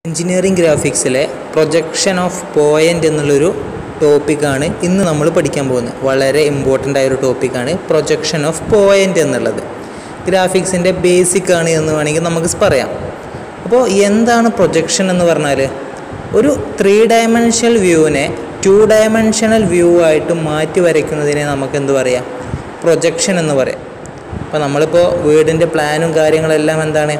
engineering ഗ്രാഫിക്സിലെ projection of point എന്നുള്ളൊരു ടോപ്പിക്കാണ് ഇന്ന് നമ്മൾ പഠിക്കാൻ പോകുന്നത് വളരെ ഇമ്പോർട്ടൻ്റ് ആയൊരു ടോപ്പിക്കാണ് പ്രൊജക്ഷൻ ഓഫ് പോയിൻ്റ് എന്നുള്ളത് ഗ്രാഫിക്സിൻ്റെ ബേസിക് ആണ് എന്ന് വേണമെങ്കിൽ നമുക്ക് പറയാം അപ്പോൾ എന്താണ് പ്രൊജക്ഷൻ എന്ന് പറഞ്ഞാൽ ഒരു ത്രീ ഡയമെൻഷണൽ വ്യൂവിനെ ടു ഡയമെൻഷണൽ വ്യൂ ആയിട്ട് മാറ്റി വരയ്ക്കുന്നതിനെ നമുക്ക് എന്ത് പറയാം പ്രൊജക്ഷൻ എന്ന് പറയാം അപ്പോൾ നമ്മളിപ്പോൾ വീടിൻ്റെ പ്ലാനും കാര്യങ്ങളെല്ലാം എന്താണ്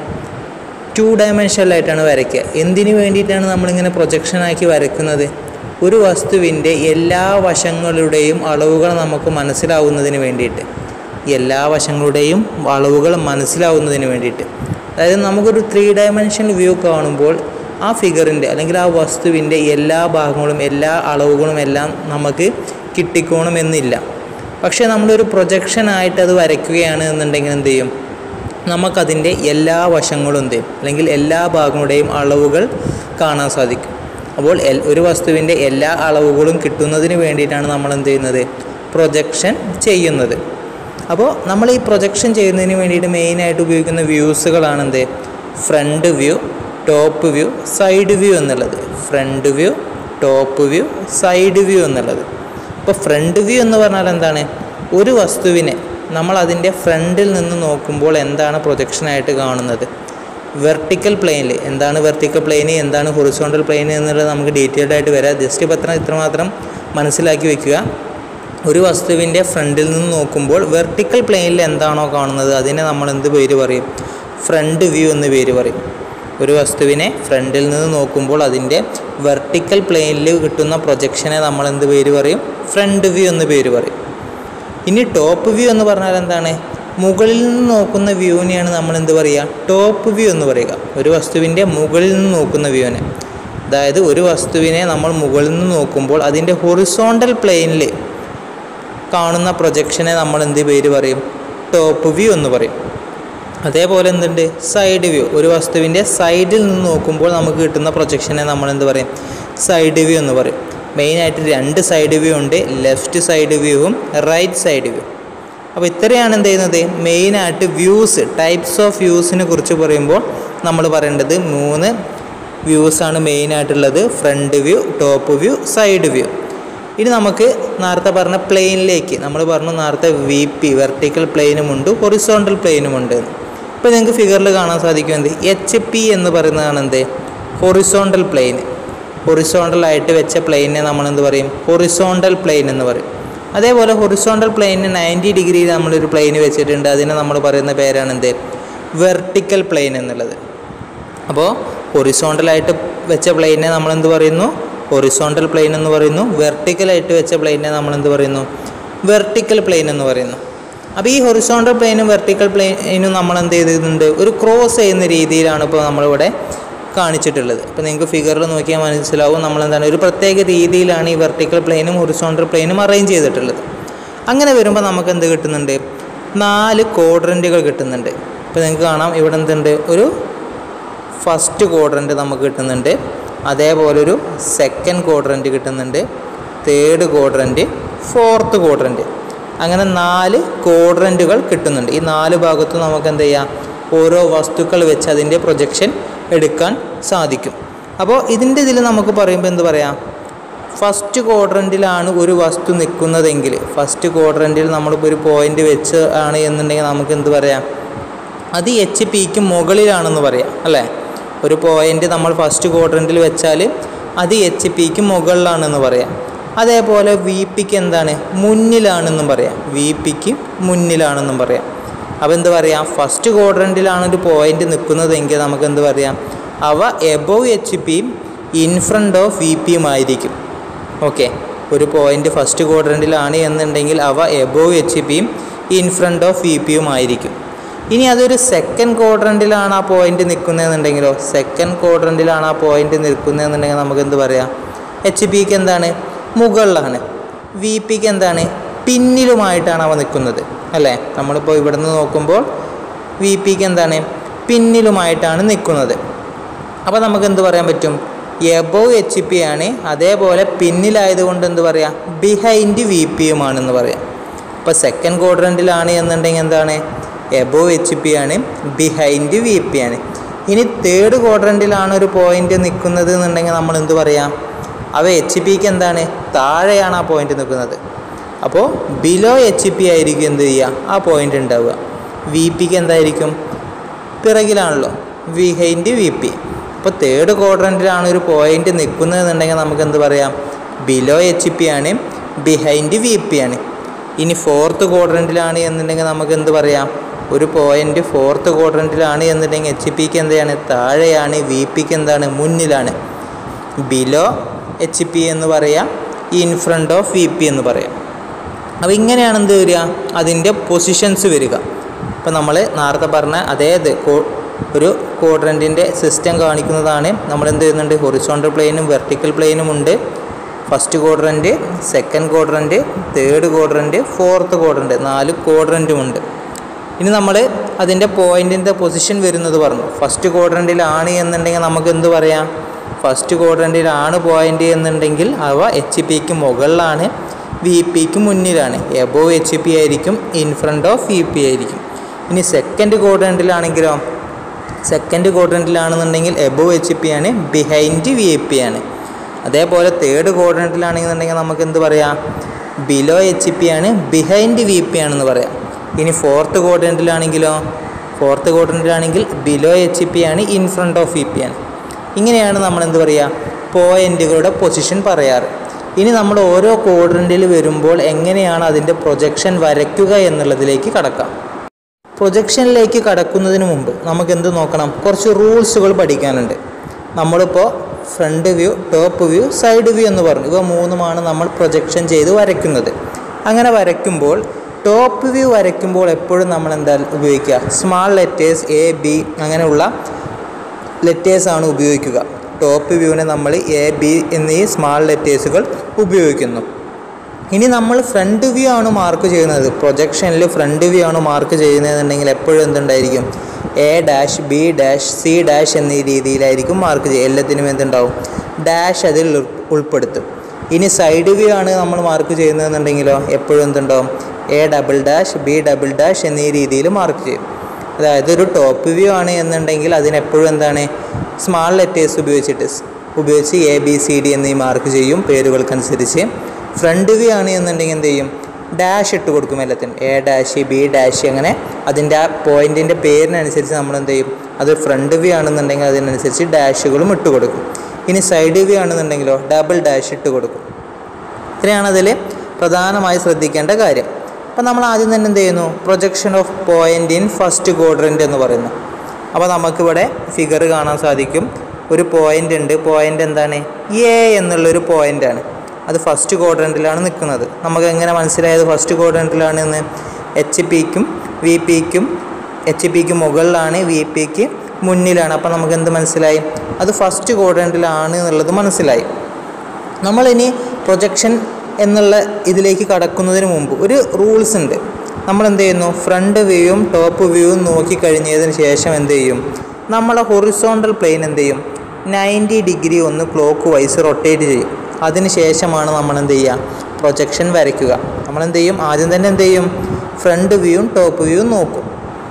ടു ഡയമെൻഷനിലായിട്ടാണ് വരയ്ക്കുക എന്തിനു വേണ്ടിയിട്ടാണ് നമ്മളിങ്ങനെ പ്രൊജക്ഷനാക്കി വരയ്ക്കുന്നത് ഒരു വസ്തുവിൻ്റെ എല്ലാ വശങ്ങളുടെയും അളവുകൾ നമുക്ക് മനസ്സിലാവുന്നതിന് വേണ്ടിയിട്ട് എല്ലാ വശങ്ങളുടെയും അളവുകൾ മനസ്സിലാവുന്നതിന് വേണ്ടിയിട്ട് അതായത് നമുക്കൊരു ത്രീ ഡയമെൻഷണൽ വ്യൂ കാണുമ്പോൾ ആ ഫിഗറിൻ്റെ അല്ലെങ്കിൽ ആ വസ്തുവിൻ്റെ എല്ലാ ഭാഗങ്ങളും എല്ലാ അളവുകളും എല്ലാം നമുക്ക് കിട്ടിക്കോണമെന്നില്ല പക്ഷേ നമ്മളൊരു പ്രൊജക്ഷനായിട്ട് അത് വരയ്ക്കുകയാണ് എന്നുണ്ടെങ്കിൽ എന്ത് ചെയ്യും നമുക്കതിൻ്റെ എല്ലാ വശങ്ങളും എന്ത് ചെയ്യും അല്ലെങ്കിൽ എല്ലാ ഭാഗങ്ങളുടെയും അളവുകൾ കാണാൻ സാധിക്കും അപ്പോൾ എൽ ഒരു വസ്തുവിൻ്റെ എല്ലാ അളവുകളും കിട്ടുന്നതിന് വേണ്ടിയിട്ടാണ് നമ്മൾ എന്ത് ചെയ്യുന്നത് പ്രൊജക്ഷൻ ചെയ്യുന്നത് അപ്പോൾ നമ്മൾ ഈ പ്രൊജക്ഷൻ ചെയ്യുന്നതിന് വേണ്ടിയിട്ട് മെയിനായിട്ട് ഉപയോഗിക്കുന്ന വ്യൂസുകളാണ് എന്ത് front view top view side view എന്നുള്ളത് front view top view side view എന്നുള്ളത് ഇപ്പോൾ ഫ്രണ്ട് വ്യൂ എന്ന് പറഞ്ഞാൽ എന്താണ് ഒരു വസ്തുവിനെ നമ്മൾ അതിൻ്റെ ഫ്രണ്ടിൽ നിന്ന് നോക്കുമ്പോൾ എന്താണ് പ്രൊജക്ഷനായിട്ട് കാണുന്നത് വെർട്ടിക്കൽ പ്ലെയിനിൽ എന്താണ് വെർട്ടിക്കൽ പ്ലെയിന് എന്താണ് ഹൊറിസോണ്ടൽ പ്ലെയിൻ എന്നുള്ളത് നമുക്ക് ഡീറ്റെയിൽഡ് ആയിട്ട് വരാം ജസ്റ്റ് പത്രം ഇത്രമാത്രം മനസ്സിലാക്കി വെക്കുക ഒരു വസ്തുവിൻ്റെ ഫ്രണ്ടിൽ നിന്ന് നോക്കുമ്പോൾ വെർട്ടിക്കൽ പ്ലെയിനിൽ എന്താണോ കാണുന്നത് അതിനെ നമ്മൾ എന്ത് പേര് പറയും ഫ്രണ്ട് വ്യൂ എന്ന് പേര് പറയും ഒരു വസ്തുവിനെ ഫ്രണ്ടിൽ നിന്ന് നോക്കുമ്പോൾ അതിൻ്റെ വെർട്ടിക്കൽ പ്ലെയിനിൽ കിട്ടുന്ന പ്രൊജക്ഷനെ നമ്മൾ എന്ത് പേര് പറയും ഫ്രണ്ട് വ്യൂ എന്ന് പേര് പറയും ഇനി ടോപ്പ് വ്യൂ എന്ന് പറഞ്ഞാൽ എന്താണ് മുകളിൽ നിന്ന് നോക്കുന്ന വ്യൂവിനെയാണ് നമ്മൾ എന്ത് പറയുക ടോപ്പ് വ്യൂ എന്ന് പറയുക ഒരു വസ്തുവിൻ്റെ മുകളിൽ നിന്ന് നോക്കുന്ന വ്യൂവിനെ അതായത് ഒരു വസ്തുവിനെ നമ്മൾ മുകളിൽ നിന്ന് നോക്കുമ്പോൾ അതിൻ്റെ ഹൊറിസോണ്ടൽ പ്ലെയിനിൽ കാണുന്ന പ്രൊജക്ഷനെ നമ്മൾ എന്ത് പേര് പറയും ടോപ്പ് വ്യൂ എന്ന് പറയും അതേപോലെ എന്തുണ്ട് സൈഡ് വ്യൂ ഒരു വസ്തുവിൻ്റെ സൈഡിൽ നിന്ന് നോക്കുമ്പോൾ നമുക്ക് കിട്ടുന്ന പ്രൊജക്ഷനെ നമ്മൾ എന്ത് പറയും സൈഡ് വ്യൂ എന്ന് പറയും മെയിനായിട്ട് രണ്ട് സൈഡ് വ്യൂ ഉണ്ട് ലെഫ്റ്റ് സൈഡ് വ്യൂവും റൈറ്റ് സൈഡ് വ്യൂ അപ്പോൾ ഇത്രയാണ് എന്ത് ചെയ്യുന്നത് മെയിനായിട്ട് വ്യൂസ് ടൈപ്സ് ഓഫ് വ്യൂസിനെ കുറിച്ച് പറയുമ്പോൾ നമ്മൾ പറയേണ്ടത് മൂന്ന് വ്യൂസാണ് മെയിനായിട്ടുള്ളത് front view top view side view ഇനി നമുക്ക് നേരത്തെ പറഞ്ഞ പ്ലെയിനിലേക്ക് നമ്മൾ പറഞ്ഞു നേരത്തെ വി പി വെർട്ടിക്കൽ പ്ലെയിനുമുണ്ട് ഹൊറിസോണ്ടൽ പ്ലെയിനുമുണ്ട് ഇപ്പോൾ നിങ്ങൾക്ക് ഫിഗറിൽ കാണാൻ സാധിക്കും എന്ത് എച്ച് പി എന്ന് പറയുന്നതാണ് എന്ത് ഹൊറിസോണ്ടൽ പ്ലെയിൻ ഹൊറിസോണ്ടലായിട്ട് വെച്ച പ്ലെയിനെ നമ്മൾ എന്ത് പറയും ഹൊറിസോണ്ടൽ പ്ലെയിൻ എന്ന് പറയും അതേപോലെ ഹൊറിസോണ്ടൽ പ്ലെയിന് നയൻറ്റി ഡിഗ്രിയിൽ നമ്മളൊരു പ്ലെയിൻ വെച്ചിട്ടുണ്ട് അതിനെ നമ്മൾ പറയുന്ന പേരാണ് എന്ത് വെർട്ടിക്കൽ പ്ലെയിൻ എന്നുള്ളത് അപ്പോൾ ഹൊറിസോണ്ടലായിട്ട് വെച്ച പ്ലെയിനെ നമ്മൾ എന്ത് പറയുന്നു ഹൊറിസോണ്ടൽ പ്ലെയിൻ എന്ന് പറയുന്നു വെർട്ടിക്കലായിട്ട് വെച്ച പ്ലെയിനെ നമ്മൾ എന്ത് പറയുന്നു വെർട്ടിക്കൽ പ്ലെയിൻ എന്ന് പറയുന്നു അപ്പോൾ ഈ ഹൊറിസോണ്ടൽ പ്ലെയിനും വെർട്ടിക്കൽ പ്ലെയിനും നമ്മൾ എന്ത് ചെയ്തിട്ടുണ്ട് ഒരു ക്രോസ് ചെയ്യുന്ന രീതിയിലാണ് ഇപ്പോൾ നമ്മളിവിടെ കാണിച്ചിട്ടുള്ളത് അപ്പോൾ നിങ്ങൾക്ക് ഫിഗറിൽ നോക്കിയാൽ മനസ്സിലാവും നമ്മൾ എന്താണ് ഒരു പ്രത്യേക രീതിയിലാണ് ഈ വെർട്ടിക്കൽ പ്ലെയിനും ഹൊറിസോണ്ടൽ പ്ലെയിനും അറേഞ്ച് ചെയ്തിട്ടുള്ളത് അങ്ങനെ വരുമ്പോൾ നമുക്ക് എന്ത് കിട്ടുന്നുണ്ട് നാല് കോഡ്രൻറ്റുകൾ കിട്ടുന്നുണ്ട് ഇപ്പോൾ നിങ്ങൾക്ക് കാണാം ഇവിടെ എന്തുണ്ട് ഒരു ഫസ്റ്റ് ക്വാഡ്രൻറ്റ് നമുക്ക് കിട്ടുന്നുണ്ട് അതേപോലെ ഒരു സെക്കൻഡ് ക്വാഡ്രൻറ്റ് കിട്ടുന്നുണ്ട് തേർഡ് ക്വാഡ്രൻറ്റ് ഫോർത്ത് ക്വാഡ്രൻറ്റ് അങ്ങനെ നാല് ക്വാഡ്രൻറ്റുകൾ കിട്ടുന്നുണ്ട് ഈ നാല് ഭാഗത്തും നമുക്ക് എന്ത് ചെയ്യാം ഓരോ വസ്തുക്കൾ വെച്ച് അതിൻ്റെ പ്രൊജക്ഷൻ എടുക്കാൻ സാധിക്കും അപ്പോൾ ഇതിൻ്റെ ഇതിൽ നമുക്ക് പറയുമ്പോൾ എന്ത് പറയാം ഫസ്റ്റ് ക്വാഡ്രൻറ്റിലാണ് ഒരു വസ്തു നിൽക്കുന്നതെങ്കിൽ ഫസ്റ്റ് ക്വാഡ്രൻറ്റിൽ നമ്മളിപ്പോൾ ഒരു പോയിൻ്റ് വെച്ച് ആണ് എന്നുണ്ടെങ്കിൽ നമുക്ക് എന്ത് പറയാം അത് എച്ച് പിക്ക് മുകളിലാണെന്ന് പറയാം അല്ലേ ഒരു പോയിൻ്റ് നമ്മൾ ഫസ്റ്റ് ക്വാഡ്രൻറ്റിൽ വെച്ചാൽ അത് എച്ച് പിക്ക് മുകളിലാണെന്ന് പറയാം അതേപോലെ വി പിക്ക് എന്താണ് മുന്നിലാണെന്നും പറയാം വി പിക്ക് മുന്നിലാണെന്നും പറയാം അപ്പോൾ എന്ത് പറയാം ഫസ്റ്റ് ക്വാഡ്രൻറ്റിലാണ് ഒരു പോയിൻ്റ് നിൽക്കുന്നതെങ്കിൽ നമുക്ക് എന്ത് പറയാം അവ എബോവ് എച്ച് പിയും ഇൻ ഫ്രണ്ട് ഓഫ് വി പിയും ആയിരിക്കും ഓക്കെ ഒരു പോയിൻ്റ് ഫസ്റ്റ് ക്വാഡ്രൻറ്റിലാണ് എന്നുണ്ടെങ്കിൽ അവ എബോവ് എച്ച് പിയും ഇൻ ഫ്രണ്ട് ഓഫ് വി പിയും ആയിരിക്കും ഇനി അതൊരു സെക്കൻഡ് ക്വാഡ്രൻറ്റിലാണ് ആ പോയിന്റ് നിൽക്കുന്നതെന്നുണ്ടെങ്കിലോ സെക്കൻഡ് ക്വാഡ്രൻറ്റിലാണ് ആ പോയിന്റ് നിൽക്കുന്നതെന്നുണ്ടെങ്കിൽ നമുക്ക് എന്ത് പറയാം എച്ച് പിക്ക് എന്താണ് മുകളിലാണ് വി പിക്ക് എന്താണ് പിന്നിലുമായിട്ടാണ് അവ നിൽക്കുന്നത് അല്ലേ നമ്മളിപ്പോൾ ഇവിടെ നിന്ന് നോക്കുമ്പോൾ വി പിക്ക് എന്താണ് പിന്നിലുമായിട്ടാണ് നിൽക്കുന്നത് അപ്പോൾ നമുക്ക് എന്ത് പറയാൻ പറ്റും എബോവ് എച്ച് പി ആണ് അതേപോലെ പിന്നിലായതുകൊണ്ട് എന്ത് പറയാം ബിഹൈൻഡ് വി പിയുമാണെന്ന് പറയാം ഇപ്പോൾ സെക്കൻഡ് ക്വാഡ്രൻറ്റിലാണ് എന്നുണ്ടെങ്കിൽ എന്താണ് എബോവ് എച്ച് പി ആണ് ബിഹൈൻഡ് വി പി ആണ് ഇനി തേർഡ് ക്വാഡ്രൻറ്റിലാണ് ഒരു പോയിന്റ് നിൽക്കുന്നത് എന്നുണ്ടെങ്കിൽ നമ്മൾ എന്ത് പറയാം അവ എച്ച് പിക്ക് എന്താണ് താഴെയാണ് ആ പോയിന്റ് നിൽക്കുന്നത് അപ്പോൾ ബിലോ എച്ച് പി ആയിരിക്കും എന്ത് ചെയ്യുക ആ പോയിന്റ് ഉണ്ടാവുക വി പിക്ക് എന്തായിരിക്കും പിറകിലാണല്ലോ വിഹൈൻഡ് വി പി അപ്പോൾ തേർഡ് ക്വാഡ്രൻറ്റിലാണ് ഒരു പോയിന്റ് നിൽക്കുന്നതെന്നുണ്ടെങ്കിൽ നമുക്ക് എന്ത് പറയാം ബിലോ എച്ച് പി ആണ് ബിഹൈൻഡ് വി പി ആണ് ഇനി ഫോർത്ത് ക്വാഡ്രൻറ്റിലാണ് എന്നുണ്ടെങ്കിൽ നമുക്ക് എന്ത് പറയാം ഒരു പോയിന്റ് ഫോർത്ത് ക്വാഡ്രൻറ്റിലാണ് എന്നുണ്ടെങ്കിൽ എച്ച് പിക്ക് എന്താണ് താഴെയാണ് വി പിക്ക് എന്താണ് മുന്നിലാണ് ബിലോ എച്ച് പി എന്ന് പറയാം in front of V P എന്ന് പറയാം അപ്പോൾ ഇങ്ങനെയാണ് എന്ത് വരിക അതിൻ്റെ പൊസിഷൻസ് വരിക ഇപ്പോൾ നമ്മൾ നേരത്തെ പറഞ്ഞ അതേ ഇത് കോ- ഒരു ക്വാഡ്രൻറ്റിൻ്റെ സിസ്റ്റം കാണിക്കുന്നതാണ് നമ്മൾ എന്ത് ചെയ്യുന്നുണ്ട് ഹൊറിസോണ്ടൽ പ്ലെയിനും വെർട്ടിക്കൽ പ്ലെയിനും ഉണ്ട് first quadrant second quadrant third quadrant fourth quadrant നാല് ക്വാഡ്രൻറ്റും ഉണ്ട് ഇനി നമ്മൾ അതിൻ്റെ പോയിൻറ്റിൻ്റെ പൊസിഷൻ വരുന്നത് പറഞ്ഞു ഫസ്റ്റ് ക്വാഡ്രൻറ്റിലാണ് എന്നുണ്ടെങ്കിൽ നമുക്ക് എന്ത് പറയാം ഫസ്റ്റ് ക്വാഡ്രൻറ്റിലാണ് പോയിൻ്റ് എന്നുണ്ടെങ്കിൽ അവ എച്ച് പിക്ക് മുകളിലാണ് വി പിക്ക് മുന്നിലാണ് എബോവ് എച്ച് പി ആയിരിക്കും in front of V P ആയിരിക്കും ഇനി സെക്കൻഡ് ക്വാഡ്രൻറ്റിലാണെങ്കിലോ സെക്കൻഡ് ക്വാഡ്രൻറ്റിലാണെന്നുണ്ടെങ്കിൽ എബോവ് എച്ച് പി ആണ് ബിഹൈൻഡ് വി പി ആണ് അതേപോലെ തേർഡ് ക്വാഡ്രൻറ്റിലാണെന്നുണ്ടെങ്കിൽ നമുക്ക് എന്ത് പറയാം ബിലോ എച്ച് പി ആണ് ബിഹൈൻഡ് വി പി ആണെന്ന് പറയാം ഇനി ഫോർത്ത് ക്വാഡ്രൻറ്റിലാണെങ്കിലോ ഫോർത്ത് ക്വാഡ്രൻറ്റിലാണെങ്കിൽ ബിലോ എച്ച് പി ആണ് in front of V P ആണ് ഇങ്ങനെയാണ് നമ്മൾ എന്ത് പറയുക പോയിന്റുകളുടെ പൊസിഷൻ പറയാറ് ഇനി നമ്മൾ ഓരോ ക്വാഡ്രൻറ്റിൽ വരുമ്പോൾ എങ്ങനെയാണ് അതിൻ്റെ പ്രൊജക്ഷൻ വരയ്ക്കുക എന്നുള്ളതിലേക്ക് കടക്കാം പ്രൊജക്ഷനിലേക്ക് കടക്കുന്നതിന് മുമ്പ് നമുക്ക് എന്ത് നോക്കണം കുറച്ച് റൂൾസുകൾ പഠിക്കാനുണ്ട് നമ്മളിപ്പോൾ front view top view side view എന്ന് പറഞ്ഞു ഇവ മൂന്നുമാണ് നമ്മൾ പ്രൊജക്ഷൻ ചെയ്ത് വരയ്ക്കുന്നത് അങ്ങനെ വരയ്ക്കുമ്പോൾ ടോപ്പ് വ്യൂ വരയ്ക്കുമ്പോൾ എപ്പോഴും നമ്മൾ എന്താ ഉപയോഗിക്കുക സ്മാൾ ലെറ്റേഴ്സ് എ ബി അങ്ങനെയുള്ള ലെറ്റേഴ്സാണ് ഉപയോഗിക്കുക ടോപ്പ് വ്യൂവിനെ നമ്മൾ എ ബി എന്നീ സ്മാൾ ലെറ്റേഴ്സുകൾ ഉപയോഗിക്കുന്നു ഇനി നമ്മൾ ഫ്രണ്ട് വ്യൂ ആണ് മാർക്ക് ചെയ്യുന്നത് പ്രൊജക്ഷനിൽ ഫ്രണ്ട് വ്യൂ ആണ് മാർക്ക് ചെയ്യുന്നതെന്നുണ്ടെങ്കിൽ എപ്പോഴും എന്തുണ്ടായിരിക്കും A dash B dash C dash എന്നീ രീതിയിലായിരിക്കും മാർക്ക് ചെയ്യുക എല്ലാത്തിനും എന്തുണ്ടാവും ഡാഷ് അതിൽ ഉൾ- ഉൾപ്പെടുത്തും ഇനി സൈഡ് വ്യൂ ആണ് നമ്മൾ മാർക്ക് ചെയ്യുന്നതെന്നുണ്ടെങ്കിലോ എപ്പോഴും എന്തുണ്ടാവും A double dash B double dash എന്നീ രീതിയിൽ മാർക്ക് ചെയ്യും അതായത് ഒരു ടോപ്പ് വ്യൂ ആണ് എന്നുണ്ടെങ്കിൽ അതിനെപ്പോഴും എന്താണ് സ്മാൾ ലെറ്റേഴ്സ് ഉപയോഗിച്ചിട്ട് സ് ഉപയോഗിച്ച് എ ബി സി ഡി എന്നീ മാർക്ക് ചെയ്യും പേരുകൾക്കനുസരിച്ച് ഫ്രണ്ട് വ്യൂ ആണ് എന്നുണ്ടെങ്കിൽ എന്ത് ചെയ്യും ഡാഷ് ഇട്ട് കൊടുക്കും എല്ലാത്തിനും എ ഡാഷ് ബി ഡാഷ് അങ്ങനെ അതിൻ്റെ ആ പോയിൻറ്റിൻ്റെ പേരിനനുസരിച്ച് നമ്മൾ എന്ത് ചെയ്യും അത് ഫ്രണ്ട് വ്യൂ ആണെന്നുണ്ടെങ്കിൽ അതിനനുസരിച്ച് ഡാഷുകളും ഇട്ട് കൊടുക്കും ഇനി സൈഡ് വ്യൂ ആണെന്നുണ്ടെങ്കിലോ ഡബിൾ ഡാഷ് ഇട്ട് കൊടുക്കും ഇത്രയാണ് അതിൽ പ്രധാനമായി ശ്രദ്ധിക്കേണ്ട കാര്യം അപ്പം നമ്മൾ ആദ്യം തന്നെ എന്ത് ചെയ്യുന്നു projection of point in first quadrant എന്ന് പറയുന്നു അപ്പോൾ നമുക്കിവിടെ ഫിഗർ കാണാൻ സാധിക്കും ഒരു പോയിൻ്റ് ഉണ്ട് പോയിൻ്റ് എന്താണ് എ എന്നുള്ളൊരു പോയിൻ്റാണ് അത് ഫസ്റ്റ് ക്വാഡ്രൻറ്റിലാണ് നിൽക്കുന്നത് നമുക്ക് എങ്ങനെ മനസ്സിലായത് ഫസ്റ്റ് ക്വാഡ്രൻറ്റിലാണ് എന്ന് എച്ച് പിക്കും വി പിക്കും എച്ച് പിക്ക് മുകളിലാണ് വി പിക്ക് മുന്നിലാണ് അപ്പോൾ നമുക്ക് എന്ത് മനസ്സിലായി അത് ഫസ്റ്റ് ക്വാഡ്രൻറ്റിലാണ് എന്നുള്ളത് മനസ്സിലായി നമ്മളിനി പ്രൊജക്ഷൻ എന്നുള്ള ഇതിലേക്ക് കടക്കുന്നതിന് മുമ്പ് ഒരു റൂൾസ് ഉണ്ട് നമ്മൾ എന്ത് ചെയ്യുന്നു ഫ്രണ്ട് വ്യൂവും ടോപ്പ് വ്യൂവും നോക്കി കഴിഞ്ഞതിന് ശേഷം എന്ത് ചെയ്യും നമ്മളെ ഹൊറിസോണ്ടൽ പ്ലെയിൻ എന്ത് ചെയ്യും നയൻറ്റി ഡിഗ്രി ഒന്ന് ക്ലോക്ക് വൈസ് റൊട്ടേറ്റ് ചെയ്യും അതിന് ശേഷമാണ് നമ്മൾ എന്ത് ചെയ്യുക പ്രൊജക്ഷൻ വരയ്ക്കുക നമ്മൾ എന്ത് ചെയ്യും ആദ്യം തന്നെ എന്ത് ചെയ്യും ഫ്രണ്ട് വ്യൂവും ടോപ്പ് വ്യൂവും നോക്കും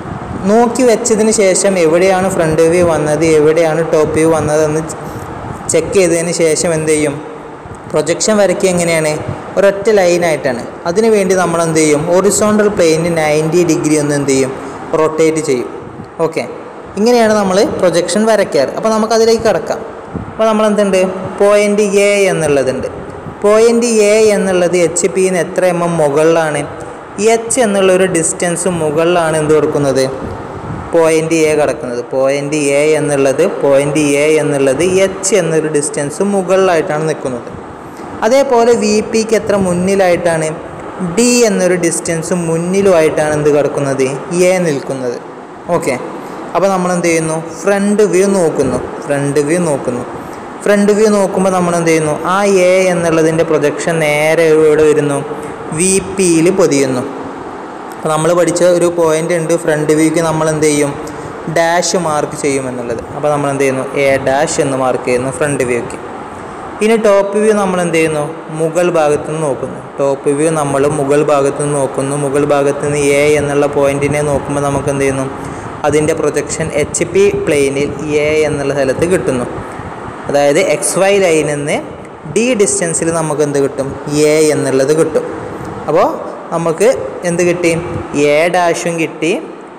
നോക്കി വെച്ചതിന് ശേഷം എവിടെയാണ് ഫ്രണ്ട് വ്യൂ വന്നത് എവിടെയാണ് ടോപ്പ് വ്യൂ വന്നതെന്ന് ചെക്ക് ചെയ്തതിന് ശേഷം എന്ത് ചെയ്യും പ്രൊജക്ഷൻ വരയ്ക്കുക എങ്ങനെയാണ് ഒരൊറ്റ ലൈനായിട്ടാണ് അതിനു വേണ്ടി നമ്മൾ എന്ത് ചെയ്യും ഒറിസോണ്ടൽ പ്ലെയിന് നയൻറ്റി ഡിഗ്രി ഒന്ന് എന്ത് ചെയ്യും റൊട്ടേറ്റ് ചെയ്യും ഓക്കെ ഇങ്ങനെയാണ് നമ്മൾ പ്രൊജക്ഷൻ വരയ്ക്കാറ് അപ്പോൾ നമുക്ക് അതിലേക്ക് കടക്കാം അപ്പോൾ നമ്മൾ എന്തുണ്ട് പോയിൻ്റ് എ എന്നുള്ളതുണ്ട് പോയിൻ്റ് എ എന്നുള്ളത് എച്ച് പിന്ന് എത്ര എം എം മുകളിലാണ് എച്ച് എന്നുള്ള ഒരു ഡിസ്റ്റൻസ് മുകളിലാണ് എന്ത് കൊടുക്കുന്നത് പോയിൻ്റ് എ കിടക്കുന്നത് പോയിൻ്റ് എ എന്നുള്ളത് പോയിൻ്റ് എ എന്നുള്ളത് എച്ച് എന്നൊരു ഡിസ്റ്റൻസ് മുകളിലായിട്ടാണ് നിൽക്കുന്നത് അതേപോലെ വി പിക്ക് എത്ര മുന്നിലായിട്ടാണ് ഡി എന്നൊരു ഡിസ്റ്റൻസ് മുന്നിലുമായിട്ടാണ് എന്ത് കിടക്കുന്നത് എ നിൽക്കുന്നത് ഓക്കെ അപ്പോൾ നമ്മൾ എന്ത് ചെയ്യുന്നു ഫ്രണ്ട് വ്യൂ നോക്കുന്നു ഫ്രണ്ട് വ്യൂ നോക്കുന്നു ഫ്രണ്ട് വ്യൂ നോക്കുമ്പോൾ നമ്മൾ എന്ത് ചെയ്യുന്നു ആ എ എന്നുള്ളതിൻ്റെ പ്രൊജക്ഷൻ നേരെ ഇവിടെ വരുന്നു വി പിയിൽ പൊതിയുന്നു അപ്പോൾ നമ്മൾ പഠിച്ച ഒരു പോയിന്റ് ഉണ്ട് ഫ്രണ്ട് വ്യൂക്ക് നമ്മൾ എന്ത് ചെയ്യും ഡാഷ് മാർക്ക് ചെയ്യും എന്നുള്ളത് അപ്പോൾ നമ്മൾ എന്ത് ചെയ്യുന്നു എ ഡാഷ് എന്ന് മാർക്ക് ചെയ്യുന്നു ഫ്രണ്ട് വ്യൂക്ക് ഇനി ടോപ്പ് വ്യൂ നമ്മൾ എന്ത് ചെയ്യുന്നു മുകൾ ഭാഗത്ത് നിന്ന് നോക്കുന്നു ടോപ്പ് വ്യൂ നമ്മൾ മുകൾ ഭാഗത്ത് നിന്ന് നോക്കുന്നു മുകൾ ഭാഗത്ത് നിന്ന് എ എന്നുള്ള പോയിന്റിനെ നോക്കുമ്പോൾ നമുക്ക് എന്ത് ചെയ്യുന്നു അതിൻ്റെ പ്രൊജക്ഷൻ എച്ച് പി പ്ലെയിനിൽ എ എന്നുള്ള സ്ഥലത്ത് കിട്ടുന്നു അതായത് എക്സ് വൈ ലൈനിൽ നിന്ന് ഡി ഡിസ്റ്റൻസിൽ നമുക്ക് എന്ത് കിട്ടും എ എന്നുള്ളത് കിട്ടും അപ്പോൾ നമുക്ക് എന്ത് കിട്ടി എ ഡാഷും കിട്ടി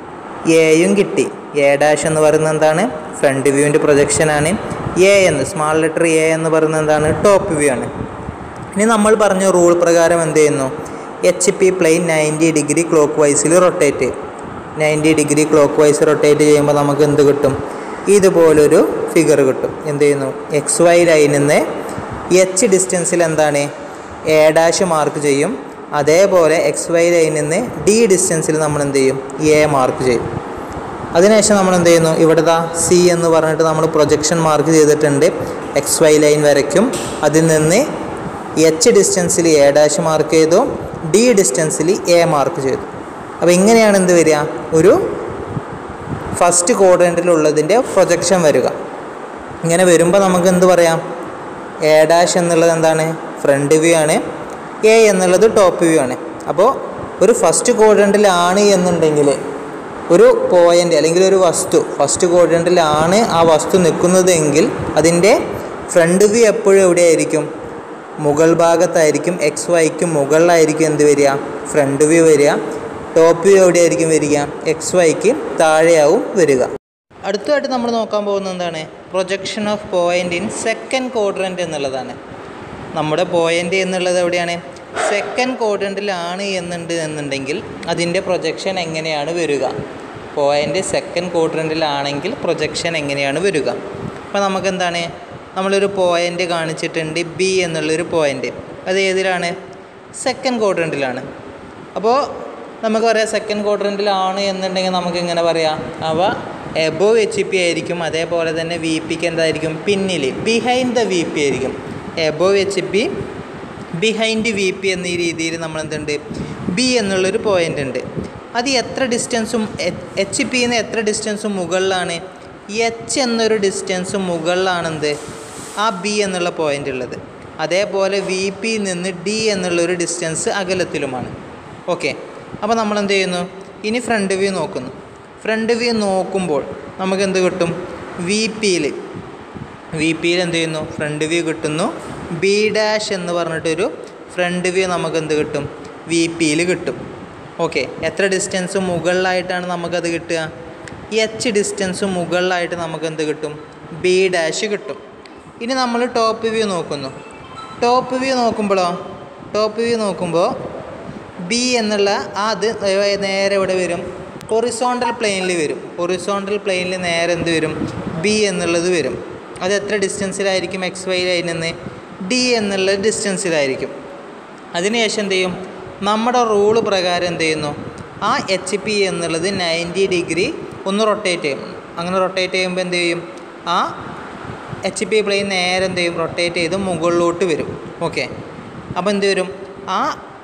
എയും കിട്ടി എ ഡാഷ് എന്ന് പറയുന്നത് എന്താണ് ഫ്രണ്ട് വ്യൂവിൻ്റെ പ്രൊജക്ഷനാണ് എ എന്ന് സ്മാൾ ലെറ്റർ എ എന്ന് പറയുന്നത് എന്താണ് ടോപ്പ് വ്യൂ ആണ് ഇനി നമ്മൾ പറഞ്ഞ റൂൾ പ്രകാരം എന്ത് ചെയ്യുന്നു H P plane ninety degree clock വൈസിൽ rotate ninety degree clockwise rotate ചെയ്യുമ്പോൾ നമുക്ക് എന്ത് കിട്ടും ഇതുപോലൊരു ഫിഗർ കിട്ടും എന്ത് ചെയ്യുന്നു എക്സ് വൈ ലൈനിൽ നിന്ന് എച്ച് ഡിസ്റ്റൻസിൽ എന്താണ് എ ഡാഷ് മാർക്ക് ചെയ്യും അതേപോലെ എക്സ് വൈ ലൈനിൽ നിന്ന് ഡി ഡിസ്റ്റൻസിൽ നമ്മൾ എന്ത് ചെയ്യും എ മാർക്ക് ചെയ്യും അതിനുശേഷം നമ്മൾ എന്ത് ചെയ്യുന്നു ഇവിടെ ദാ സി എന്ന് പറഞ്ഞിട്ട് നമ്മൾ പ്രൊജക്ഷൻ മാർക്ക് ചെയ്തിട്ടുണ്ട് എക്സ് വൈ ലൈൻ വരയ്ക്കും അതിൽ നിന്ന് എച്ച് ഡിസ്റ്റൻസിൽ എ ഡാഷ് മാർക്ക് ചെയ്തു ഡി ഡിസ്റ്റൻസിൽ എ മാർക്ക് ചെയ്തു അപ്പോൾ ഇങ്ങനെയാണ് എന്ത് വരിക ഒരു ഫസ്റ്റ് ക്വാഡ്രൻറ്റിലുള്ളതിൻ്റെ പ്രൊജക്ഷൻ വരിക ഇങ്ങനെ വരുമ്പോൾ നമുക്ക് എന്ത് പറയാം എ ഡാഷ് എന്നുള്ളത് എന്താണ് ഫ്രണ്ട് വ്യൂ ആണ് എ എന്നുള്ളത് ടോപ്പ് വ്യൂ ആണ് അപ്പോൾ ഒരു ഫസ്റ്റ് ക്വാഡ്രൻറ്റിലാണ് എന്നുണ്ടെങ്കിൽ ഒരു പോയിൻ്റ് അല്ലെങ്കിൽ ഒരു വസ്തു ഫസ്റ്റ് ക്വാഡ്രൻറ്റിലാണ് ആ വസ്തു നിൽക്കുന്നതെങ്കിൽ അതിൻ്റെ ഫ്രണ്ട് വ്യൂ എപ്പോഴും എവിടെയായിരിക്കും മുകൾ ഭാഗത്തായിരിക്കും എക്സ് വൈക്ക് മുകളിലായിരിക്കും എന്ത് വരിക ഫ്രണ്ട് വ്യൂ വരിക ടോപ്പ് വ്യൂ എവിടെയായിരിക്കും വരിക എക്സ് വൈക്ക് താഴെയാവും വരിക അടുത്തതായിട്ട് നമ്മൾ നോക്കാൻ പോകുന്നത് എന്താണ് projection of point in second quadrant എന്നുള്ളതാണ് നമ്മുടെ പോയിൻ്റ് എന്നുള്ളത് എവിടെയാണ് സെക്കൻഡ് ക്വാഡ്രൻറ്റിലാണ് എന്നുണ്ട് എന്നുണ്ടെങ്കിൽ അതിൻ്റെ പ്രൊജക്ഷൻ എങ്ങനെയാണ് വരിക പോയിൻ്റ് സെക്കൻഡ് ക്വാഡ്രൻറ്റിലാണെങ്കിൽ പ്രൊജക്ഷൻ എങ്ങനെയാണ് വരിക അപ്പോൾ നമുക്ക് എന്താണ് നമ്മളൊരു പോയിൻ്റ് കാണിച്ചിട്ടുണ്ട് ബി എന്നുള്ളൊരു പോയിൻ്റ് അത് ഏതിലാണ് സെക്കൻഡ് ക്വാഡ്രൻറ്റിലാണ് അപ്പോൾ നമുക്ക് പറയാം സെക്കൻഡ് ക്വാഡ്രൻറ്റിലാണ് എന്നുണ്ടെങ്കിൽ നമുക്ക് ഇങ്ങനെ പറയാം അവ എബോവ് എച്ച് പി ആയിരിക്കും അതേപോലെ തന്നെ വി പിക്ക് എന്തായിരിക്കും പിന്നിൽ ബിഹൈൻഡ് ദ വി പി ആയിരിക്കും above H P behind V P എന്നീ രീതിയിൽ നമ്മൾ എന്തുണ്ട് ബി എന്നുള്ളൊരു പോയിൻ്റ് ഉണ്ട് അത് എത്ര ഡിസ്റ്റൻസും എച്ച് പിന്ന് എത്ര ഡിസ്റ്റൻസും മുകളിലാണ് എച്ച് എന്നൊരു ഡിസ്റ്റൻസ് മുകളിലാണെന്ത് ആ ബി എന്നുള്ള പോയിൻ്റ് ഉള്ളത് അതേപോലെ വി പി നിന്ന് ഡി എന്നുള്ളൊരു ഡിസ്റ്റൻസ് അകലത്തിലുമാണ് ഓക്കെ അപ്പോൾ നമ്മൾ എന്ത് ചെയ്യുന്നു ഇനി ഫ്രണ്ട് വ്യൂ നോക്കുന്നു ഫ്രണ്ട് വ്യൂ നോക്കുമ്പോൾ നമുക്ക് എന്ത് കിട്ടും വി പിയിൽ വി പിയിൽ എന്ത് ചെയ്യുന്നു ഫ്രണ്ട് വ്യൂ കിട്ടുന്നു ബി ഡാഷ് എന്ന് പറഞ്ഞിട്ടൊരു ഫ്രണ്ട് വ്യൂ നമുക്ക് എന്ത് കിട്ടും വി പിയിൽ കിട്ടും ഓക്കെ എത്ര ഡിസ്റ്റൻസ് മുകളിലായിട്ടാണ് നമുക്കത് കിട്ടുക എച്ച് ഡിസ്റ്റൻസ് മുകളിലായിട്ട് നമുക്ക് എന്ത് കിട്ടും ബി ഡാഷ് കിട്ടും ഇനി നമ്മൾ ടോപ്പ് വ്യൂ നോക്കുന്നു ടോപ്പ് വ്യൂ നോക്കുമ്പോഴോ ടോപ്പ് വ്യൂ നോക്കുമ്പോൾ ബി എന്നുള്ള ആ അത് നേരെ ഇവിടെ വരും ഹൊറിസോണ്ടൽ പ്ലെയിനിൽ വരും ഹൊറിസോണ്ടൽ പ്ലെയിനിൽ നേരെ എന്ത് വരും ബി എന്നുള്ളത് വരും അത് എത്ര ഡിസ്റ്റൻസിലായിരിക്കും എക്സ് വൈ ലൈനിൽ നിന്ന് ഡി എന്നുള്ള ഡിസ്റ്റൻസിലായിരിക്കും അതിനുശേഷം എന്ത് ചെയ്യും നമ്മുടെ റൂള് പ്രകാരം എന്ത് ചെയ്യുന്നു ആ എച്ച് പി എന്നുള്ളത് നയൻറ്റി ഡിഗ്രി ഒന്ന് റൊട്ടേറ്റ് ചെയ്യും അങ്ങനെ റൊട്ടേറ്റ് ചെയ്യുമ്പോൾ എന്ത് ചെയ്യും ആ എച്ച് പി പ്ലെയിൻ നേരെ എന്ത് ചെയ്യും റൊട്ടേറ്റ് ചെയ്ത് മുകളിലോട്ട് വരും ഓക്കെ അപ്പോൾ എന്ത് വരും ആ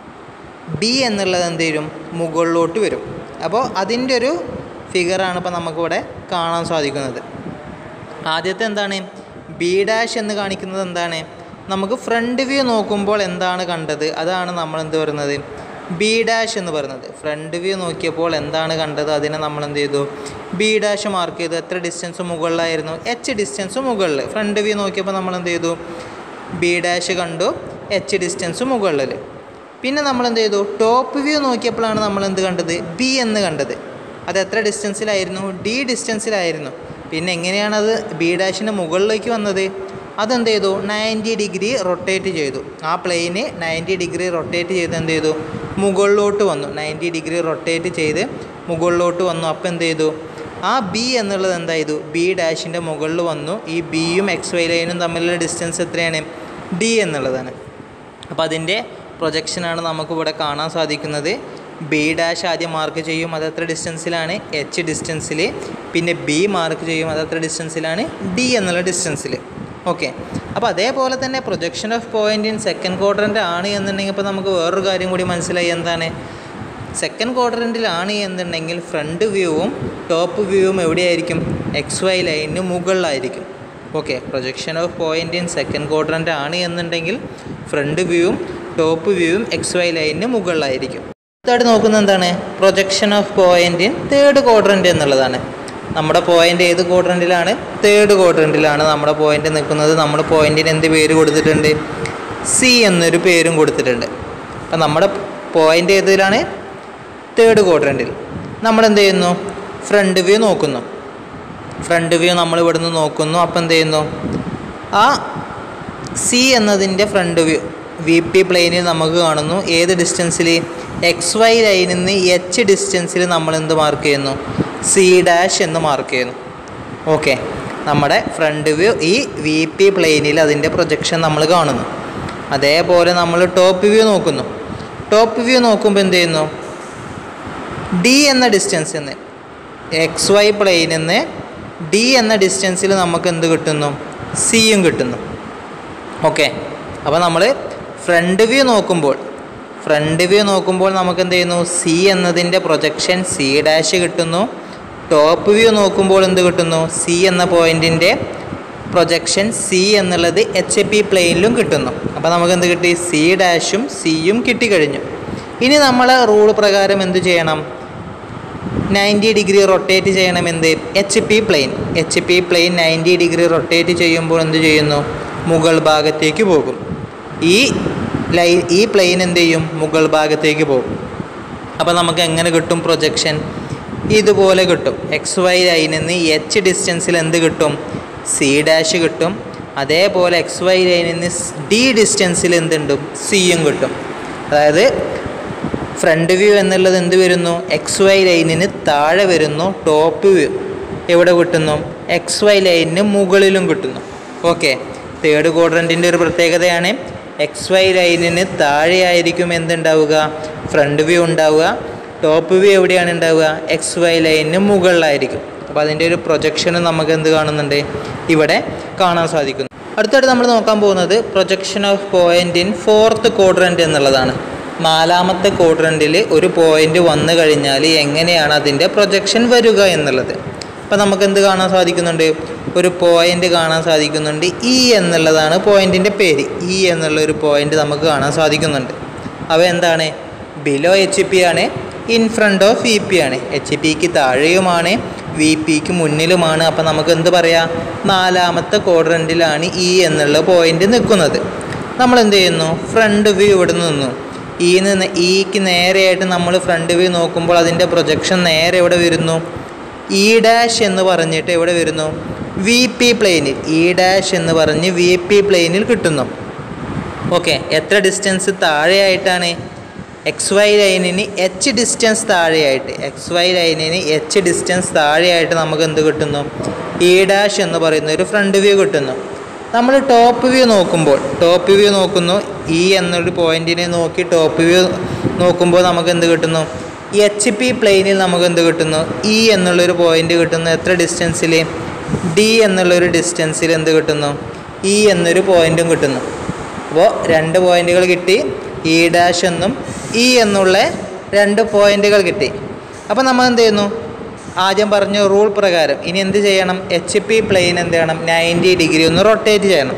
ബി എന്നുള്ളത് എന്ത് വരും മുകളിലോട്ട് വരും അപ്പോൾ അതിൻ്റെ ഒരു ഫിഗറാണ് ഇപ്പോൾ നമുക്കിവിടെ കാണാൻ സാധിക്കുന്നത് ആദ്യത്തെ എന്താണ് ബി ഡാഷ് എന്ന് കാണിക്കുന്നത് എന്താണ് നമുക്ക് ഫ്രണ്ട് വ്യൂ നോക്കുമ്പോൾ എന്താണ് കണ്ടത് അതാണ് നമ്മൾ എന്ത് പറയുന്നത് ബി ഡാഷ് എന്ന് പറയുന്നത് ഫ്രണ്ട് വ്യൂ നോക്കിയപ്പോൾ എന്താണ് കണ്ടത് അതിനെ നമ്മൾ എന്ത് ചെയ്തു ബി ഡാഷ് മാർക്ക് ചെയ്തു എത്ര ഡിസ്റ്റൻസ് മുകളിലായിരുന്നു എച്ച് ഡിസ്റ്റൻസ് മുകളിൽ ഫ്രണ്ട് വ്യൂ നോക്കിയപ്പോൾ നമ്മൾ എന്ത് ചെയ്തു ബി ഡാഷ് കണ്ടു എച്ച് ഡിസ്റ്റൻസ് മുകളിൽ പിന്നെ നമ്മൾ എന്ത് ചെയ്തു ടോപ്പ് വ്യൂ നോക്കിയപ്പോഴാണ് നമ്മൾ എന്ത് കണ്ടത് ബി എന്ന് കണ്ടത് അത് എത്ര ഡിസ്റ്റൻസിലായിരുന്നു ഡി ഡിസ്റ്റൻസിലായിരുന്നു പിന്നെ എങ്ങനെയാണത് ബി ഡാഷിൻ്റെ മുകളിലേക്ക് വന്നത് അതെന്ത് ചെയ്തു നയൻറ്റി ഡിഗ്രി റൊട്ടേറ്റ് ചെയ്തു ആ പ്ലെയിന് നയൻറ്റി ഡിഗ്രി റൊട്ടേറ്റ് ചെയ്ത് എന്ത് ചെയ്തു മുകളിലോട്ട് വന്നു നയൻറ്റി ഡിഗ്രി റൊട്ടേറ്റ് ചെയ്ത് മുകളിലോട്ട് വന്നു അപ്പോൾ എന്ത് ചെയ്തു ആ ബി എന്നുള്ളത് എന്താ ചെയ്തു ബി ഡാഷിൻ്റെ മുകളിൽ വന്നു ഈ ബിയും എക്സ് വൈ ലൈനും തമ്മിലുള്ള ഡിസ്റ്റൻസ് എത്രയാണ് ഡി എന്നുള്ളതാണ് അപ്പോൾ അതിൻ്റെ പ്രൊജക്ഷനാണ് നമുക്കിവിടെ കാണാൻ സാധിക്കുന്നത് ബി ഡാഷ് ആദ്യം മാർക്ക് ചെയ്യും അത് എത്ര ഡിസ്റ്റൻസിലാണ് എച്ച് ഡിസ്റ്റൻസിൽ പിന്നെ ബി മാർക്ക് ചെയ്യും അത് എത്ര ഡിസ്റ്റൻസിലാണ് ഡി എന്നുള്ള ഡിസ്റ്റൻസിൽ ഓക്കെ അപ്പോൾ അതേപോലെ തന്നെ projection of point in second quadrant ആണ് എന്നുണ്ടെങ്കിൽ ഇപ്പോൾ നമുക്ക് വേറൊരു കാര്യം കൂടി മനസ്സിലായി എന്താണ് സെക്കൻഡ് ക്വാഡ്രൻറ്റിലാണ് എന്നുണ്ടെങ്കിൽ ഫ്രണ്ട് വ്യൂവും ടോപ്പ് വ്യൂവും എവിടെയായിരിക്കും എക്സ് വൈ ലൈനിന് മുകളിലായിരിക്കും okay projection of point in second quadrant ആണ് എന്നുണ്ടെങ്കിൽ ഫ്രണ്ട് വ്യൂവും ടോപ്പ് വ്യൂവും എക്സ് വൈ ലൈനിന് മുകളിലായിരിക്കും തേർഡ് നോക്കുന്നത് എന്താണ് projection of point in third quadrant എന്നുള്ളതാണ് നമ്മുടെ പോയിന്റ് ഏത് ക്വാഡ്രൻറ്റിലാണ് തേർഡ് ക്വാഡ്രൻറ്റിലാണ് നമ്മുടെ പോയിന്റ് നിൽക്കുന്നത് നമ്മൾ പോയിന്റിന് എന്ത് പേര് കൊടുത്തിട്ടുണ്ട് സി എന്നൊരു പേരും കൊടുത്തിട്ടുണ്ട് അപ്പം നമ്മുടെ പോയിന്റ് ഏതിലാണ് തേർഡ് ക്വാഡ്രൻറ്റിൽ നമ്മൾ എന്ത് ചെയ്യുന്നു ഫ്രണ്ട് വ്യൂ നോക്കുന്നു ഫ്രണ്ട് വ്യൂ നമ്മൾ ഇവിടുന്ന് നോക്കുന്നു അപ്പം എന്ത് ചെയ്യുന്നു ആ സി എന്നതിൻ്റെ ഫ്രണ്ട് വ്യൂ വി പി പ്ലെയിനിൽ നമുക്ക് കാണുന്നു ഏത് ഡിസ്റ്റൻസിൽ എക്സ് വൈ ലൈനിൽ നിന്ന് എച്ച് ഡിസ്റ്റൻസിൽ നമ്മൾ എന്ത് മാർക്ക് ചെയ്യുന്നു സി ഡാഷ് എന്ന് മാർക്ക് ചെയ്യുന്നു ഓക്കെ നമ്മുടെ ഫ്രണ്ട് വ്യൂ ഈ വി പി പ്ലെയിനിൽ അതിൻ്റെ പ്രൊജക്ഷൻ നമ്മൾ കാണുന്നു അതേപോലെ നമ്മൾ ടോപ്പ് വ്യൂ നോക്കുന്നു ടോപ്പ് വ്യൂ നോക്കുമ്പോൾ എന്ത് ചെയ്യുന്നു ഡി എന്ന ഡിസ്റ്റൻസിൽ നിന്ന് എക്സ് വൈ പ്ലെയിനിൽ നിന്ന് ഡി എന്ന ഡിസ്റ്റൻസിൽ നമുക്ക് എന്ത് കിട്ടുന്നു സിയും കിട്ടുന്നു ഓക്കെ അപ്പോൾ നമ്മൾ ഫ്രണ്ട് വ്യൂ നോക്കുമ്പോൾ ഫ്രണ്ട് വ്യൂ നോക്കുമ്പോൾ നമുക്ക് എന്ത് ചെയ്യുന്നു സി എന്നതിൻ്റെ പ്രൊജക്ഷൻ സി ഡാഷ് കിട്ടുന്നു ടോപ്പ് വ്യൂ നോക്കുമ്പോൾ എന്ത് കിട്ടുന്നു സി എന്ന പോയിൻറ്റിൻ്റെ പ്രൊജക്ഷൻ സി എന്നുള്ളത് എച്ച് പി പ്ലെയിനിലും കിട്ടുന്നു അപ്പോൾ നമുക്ക് എന്ത് കിട്ടി സി ഡാഷും സിയും കിട്ടിക്കഴിഞ്ഞു ഇനി നമ്മൾ റൂൾ പ്രകാരം എന്ത് ചെയ്യണം നയൻറ്റി ഡിഗ്രി റൊട്ടേറ്റ് ചെയ്യണം എന്ത് H P plane H P plane ninety degree rotate ചെയ്യുമ്പോൾ എന്ത് ചെയ്യുന്നു മുകൾ ഭാഗത്തേക്ക് പോകും ഈ ലൈ ഈ പ്ലെയിൻ എന്ത് ചെയ്യും മുകൾ ഭാഗത്തേക്ക് പോകും അപ്പോൾ നമുക്ക് എങ്ങനെ കിട്ടും പ്രൊജക്ഷൻ ഇതുപോലെ കിട്ടും എക്സ് വൈ ലൈനിൽ നിന്ന് എച്ച് ഡിസ്റ്റൻസിൽ എന്ത് കിട്ടും സി ഡാഷ് കിട്ടും അതേപോലെ എക്സ് വൈ ലൈനിൽ നിന്ന് ഡി ഡിസ്റ്റൻസിൽ എന്തുണ്ട് സിയും കിട്ടും അതായത് ഫ്രണ്ട് വ്യൂ എന്നുള്ളത് എന്ത് വരുന്നു എക്സ് വൈ ലൈനിന് താഴെ വരുന്നു ടോപ്പ് വ്യൂ എവിടെ കിട്ടുന്നു എക്സ് വൈ ലൈനിന് മുകളിലും കിട്ടുന്നു ഓക്കെ തേർഡ് ക്വാഡ്രൻറ്റിൻ്റെ ഒരു പ്രത്യേകതയാണ് എക്സ് വൈ ലൈനിന് താഴെയായിരിക്കും എന്തുണ്ടാവുക ഫ്രണ്ട് വ്യൂ ഉണ്ടാവുക ടോപ്പ് വ്യൂ എവിടെയാണ് ഉണ്ടാവുക എക്സ് വൈ ലൈനിന് മുകളിലായിരിക്കും അപ്പോൾ അതിൻ്റെ ഒരു പ്രൊജക്ഷനും നമുക്ക് എന്ത് കാണുന്നുണ്ട് ഇവിടെ കാണാൻ സാധിക്കുന്നു അടുത്തായിട്ട് നമ്മൾ നോക്കാൻ പോകുന്നത് projection of point in fourth quadrant എന്നുള്ളതാണ് നാലാമത്തെ ക്വാഡ്രൻറ്റിൽ ഒരു പോയിന്റ് വന്നു കഴിഞ്ഞാൽ എങ്ങനെയാണ് അതിൻ്റെ പ്രൊജക്ഷൻ വരിക എന്നുള്ളത് അപ്പോൾ നമുക്ക് എന്ത് കാണാൻ സാധിക്കുന്നുണ്ട് ഒരു പോയിന്റ് കാണാൻ സാധിക്കുന്നുണ്ട് ഇ എന്നുള്ളതാണ് പോയിന്റിൻ്റെ പേര് ഇ എന്നുള്ള ഒരു പോയിന്റ് നമുക്ക് കാണാൻ സാധിക്കുന്നുണ്ട് അവ എന്താണ് ബിലോ എച്ച് പി ആണ് in front of V P ആണ് എച്ച് പിക്ക് താഴെയുമാണ് വി പിക്ക് മുന്നിലുമാണ് അപ്പോൾ നമുക്ക് എന്ത് പറയാം നാലാമത്തെ ക്വാഡ്രൻറ്റിലാണ് ഇ എന്നുള്ള പോയിന്റ് നിൽക്കുന്നത് നമ്മൾ എന്ത് ചെയ്യുന്നു ഫ്രണ്ട് വ്യൂ ഇവിടെ നിന്നു ഈ നിന്ന് ഇക്ക് നേരെയായിട്ട് നമ്മൾ ഫ്രണ്ട് വ്യൂ നോക്കുമ്പോൾ അതിൻ്റെ പ്രൊജക്ഷൻ നേരെ എവിടെ വരുന്നു ഇ ഡാഷ് എന്ന് പറഞ്ഞിട്ട് എവിടെ വരുന്നു വി പി പ്ലെയിനിൽ ഇ ഡാഷ് എന്ന് പറഞ്ഞ് വി പി പ്ലെയിനിൽ കിട്ടുന്നു ഓക്കെ എത്ര ഡിസ്റ്റൻസ് താഴെയായിട്ടാണ് എക്സ് വൈ ലൈനിന് എച്ച് ഡിസ്റ്റൻസ് താഴെയായിട്ട് എക്സ് വൈ ലൈനിന് എച്ച് ഡിസ്റ്റൻസ് താഴെയായിട്ട് നമുക്ക് എന്ത് കിട്ടുന്നു ഇ ഡാഷ് എന്ന് പറയുന്ന ഒരു ഫ്രണ്ട് വ്യൂ കിട്ടുന്നു നമ്മൾ ടോപ്പ് വ്യൂ നോക്കുമ്പോൾ ടോപ്പ് വ്യൂ നോക്കുന്നു ഇ എന്നൊരു പോയിന്റിനെ നോക്കി ടോപ്പ് വ്യൂ നോക്കുമ്പോൾ നമുക്ക് എന്ത് കിട്ടുന്നു എച്ച് പി പ്ലെയിനിൽ നമുക്ക് എന്ത് കിട്ടുന്നു ഇ എന്നുള്ളൊരു പോയിന്റ് കിട്ടുന്നു എത്ര ഡിസ്റ്റൻസിൽ ഡി എന്നുള്ളൊരു ഡിസ്റ്റൻസിൽ എന്ത് കിട്ടുന്നു ഇ എന്നൊരു പോയിന്റും കിട്ടുന്നു അപ്പോൾ രണ്ട് പോയിന്റുകൾ കിട്ടി ഇ ഡാഷ് എന്നും ഇ എന്നുള്ള രണ്ട് പോയിന്റുകൾ കിട്ടി അപ്പോൾ നമ്മൾ എന്ത് ചെയ്യുന്നു ആദ്യം പറഞ്ഞ റൂൾ പ്രകാരം ഇനി എന്ത് ചെയ്യണം എച്ച് പി പ്ലെയിൻ എന്ത് ചെയ്യണം നയൻറ്റി ഡിഗ്രി ഒന്ന് റൊട്ടേറ്റ് ചെയ്യണം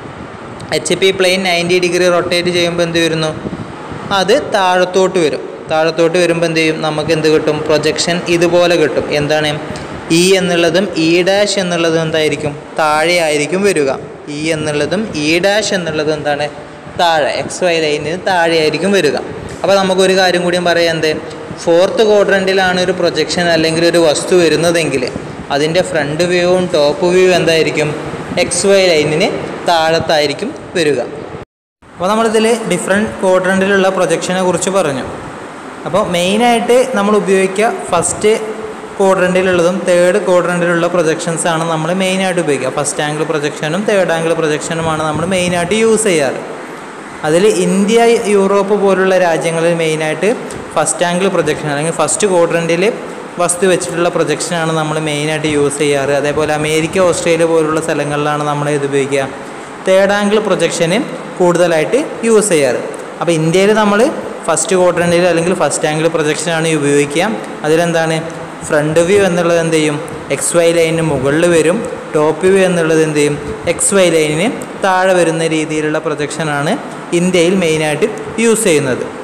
H P plane ninety degree rotate ചെയ്യുമ്പോൾ എന്ത് വരുന്നു അത് താഴത്തോട്ട് വരും താഴത്തോട്ട് വരുമ്പോൾ എന്ത് ചെയ്യും നമുക്ക് എന്ത് കിട്ടും പ്രൊജക്ഷൻ ഇതുപോലെ കിട്ടും എന്താണ് ഇ എന്നുള്ളതും ഇ ഡാഷ് എന്നുള്ളതും എന്തായിരിക്കും താഴെ ആയിരിക്കും വരിക ഇ എന്നുള്ളതും ഇ ഡാഷ് എന്നുള്ളതും എന്താണ് താഴെ എക്സ് വൈ ലൈനിന് താഴെ ആയിരിക്കും വരിക അപ്പോൾ നമുക്കൊരു കാര്യം കൂടിയും പറയാം എന്ത് ഫോർത്ത് ക്വാഡ്രൻറ്റിലാണ് ഒരു പ്രൊജക്ഷൻ അല്ലെങ്കിൽ ഒരു വസ്തു വരുന്നതെങ്കിൽ അതിൻ്റെ ഫ്രണ്ട് വ്യൂവും ടോപ്പ് വ്യൂ എന്തായിരിക്കും എക്സ് വൈ ലൈനിന് താഴത്തായിരിക്കും വരിക അപ്പോൾ നമ്മളിതിൽ ഡിഫറെൻറ്റ് ക്വാഡ്രൻറ്റിലുള്ള പ്രൊജക്ഷനെ കുറിച്ച് പറഞ്ഞു അപ്പോൾ മെയിനായിട്ട് നമ്മൾ ഉപയോഗിക്കുക ഫസ്റ്റ് ക്വാഡ്രൻറ്റിലുള്ളതും തേർഡ് ക്വാഡ്രൻറ്റിലുള്ള പ്രൊജക്ഷൻസ് ആണ് നമ്മൾ മെയിനായിട്ട് ഉപയോഗിക്കുക ഫസ്റ്റ് ആംഗിൾ പ്രൊജക്ഷനും തേർഡ് ആംഗിൾ പ്രൊജക്ഷനുമാണ് നമ്മൾ മെയിനായിട്ട് യൂസ് ചെയ്യാറ് അതിൽ ഇന്ത്യ യൂറോപ്പ് പോലുള്ള രാജ്യങ്ങളിൽ മെയിനായിട്ട് ഫസ്റ്റ് ആംഗിൾ പ്രൊജക്ഷൻ അല്ലെങ്കിൽ ഫസ്റ്റ് ക്വാഡ്രൻറ്റിൽ വസ്തു വെച്ചിട്ടുള്ള പ്രൊജക്ഷനാണ് നമ്മൾ മെയിനായിട്ട് യൂസ് ചെയ്യാറ് അതേപോലെ അമേരിക്ക ഓസ്ട്രേലിയ പോലുള്ള സ്ഥലങ്ങളിലാണ് നമ്മൾ ഇത് ഉപയോഗിക്കുക തേർഡ് ആംഗിൾ പ്രൊജക്ഷന് കൂടുതലായിട്ട് യൂസ് ചെയ്യാറ് അപ്പോൾ ഇന്ത്യയിൽ നമ്മൾ ഫസ്റ്റ് ക്വാഡ്രൻറ്റിൽ അല്ലെങ്കിൽ ഫസ്റ്റ് ആംഗിൾ പ്രൊജക്ഷനാണ് ഉപയോഗിക്കുക അതിലെന്താണ് ഫ്രണ്ട് വ്യൂ എന്നുള്ളത് എന്ത് ചെയ്യും എക്സ് വൈ ലൈനിന് മുകളിൽ വരും ടോപ്പ് വ്യൂ എന്നുള്ളത് എന്ത് ചെയ്യും എക്സ് വൈ ലൈനിന് താഴെ വരുന്ന രീതിയിലുള്ള പ്രൊജക്ഷനാണ് ഇന്ത്യയിൽ മെയിനായിട്ട് യൂസ് ചെയ്യുന്നത്